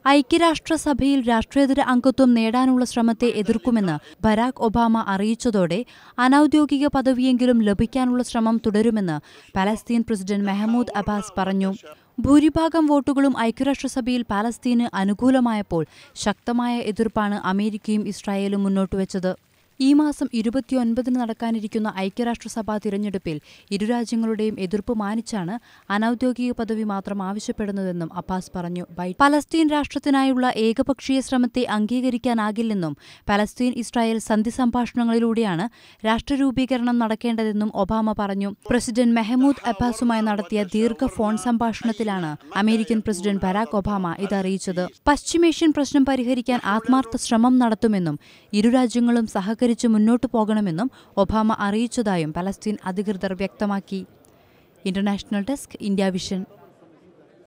ഐക്യരാഷ്ട്രസഭയിൽ രാഷ്ട്രേതര അംഗത്വം നേടാനുള്ള ശ്രമത്തെ എതിർക്കുമെന്ന് ബരാക് ഒബാമ അറിയിച്ചതോടെ അനൌദ്യോഗിക പദവിയെങ്കിലും ലഭിക്കാനുള്ള ശ്രമം തുടരുമെന്ന് പലസ്തീൻ പ്രസിഡന്റ് മെഹമ്മൂദ് അബ്ബാസ് പറഞ്ഞു ഭൂരിഭാഗം വോട്ടുകളും ഐക്യരാഷ്ട്രസഭയിൽ പാലസ്തീന് അനുകൂലമായപ്പോൾ ശക്തമായ എതിർപ്പാണ് അമേരിക്കയും ഇസ്രായേലും മുന്നോട്ടുവച്ചത് ഈ മാസം ഇരുപത്തിയൊൻപതിന് നടക്കാനിരിക്കുന്ന ഐക്യരാഷ്ട്രസഭാ തിരഞ്ഞെടുപ്പിൽ ഇരു രാജ്യങ്ങളുടെയും എതിർപ്പ് മാനിച്ചാണ് അനൌദ്യോഗിക പദവി മാത്രം ആവശ്യപ്പെടുന്നതെന്നും അബ്ബാസ് പറഞ്ഞു ബൈ- പലസ്തീൻ രാഷ്ട്രത്തിനായുള്ള ഏകപക്ഷീയ ശ്രമത്തെ അംഗീകരിക്കാനാകില്ലെന്നും പലസ്തീൻ ഇസ്രായേൽ സന്ധി സംഭാഷണങ്ങളിലൂടെയാണ് രാഷ്ട്രരൂപീകരണം നടക്കേണ്ടതെന്നും ഒബാമ പറഞ്ഞു പ്രസിഡന്റ് മെഹമ്മൂദ് അബ്ബാസുമായി നടത്തിയ ദീർഘ ഫോൺ സംഭാഷണത്തിലാണ് അമേരിക്കൻ പ്രസിഡന്റ് ബരാക് ഒബാമ ഇതറിയിച്ചത് പശ്ചിമേഷ്യൻ പ്രശ്നം പരിഹരിക്കാൻ ആത്മാർത്ഥ ശ്രമം നടത്തുമെന്നും ഇരു രാജ്യങ്ങളും സഹകരിച്ച് മുന്നോട്ടു പോകണമെന്നും ഒബാമ അറിയിച്ചതായും പലസ്തീൻ അധികൃതർ വ്യക്തമാക്കി ഇന്റർനാഷണൽ ഡെസ്ക് ഇന്ത്യ വിഷൻ